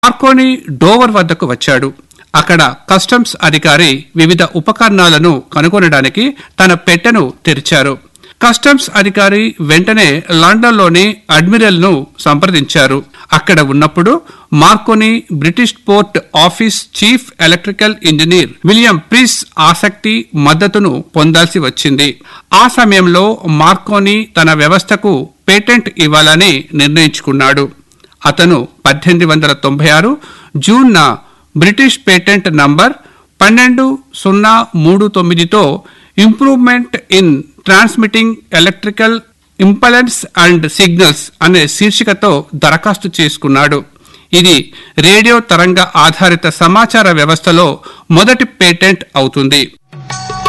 Marconi Dover వద్దకు వచ్చాడు అక్కడ కస్టమ్స్ అధికారి వివిధ ఉపకరణాలను కనుగొనడానికి తన పెట్టెను తెరిచారు కస్టమ్స్ అధికారి వెంటనే లండన్లోని అడ్మిరల్ ను సంప్రదించారు అక్కడ ఉన్నప్పుడు Marconi British post office chief electrical engineer William Preece ఆసక్తి మద్దతును పొందాల్సి వచ్చింది ఆ సమయంలో మార్కోని తన వ్యవస్థకు పేటెంట్ ఇవ్వాలని నిర్ణయించుకున్నాడు అతను పద్దెనిమిది వందల తొంభై ఆరు జూన్న బ్రిటిష్ పేటెంట్ నంబర్ పన్నెండు సున్నా మూడు తొమ్మిదితో improvement in transmitting electrical impulses and signals అనే శీర్షికతో దరఖాస్తు చేసుకున్నాడు ఇది రేడియో తరంగ ఆధారిత సమాచార వ్యవస్థలో మొదటి పేటెంట్ అవుతుంది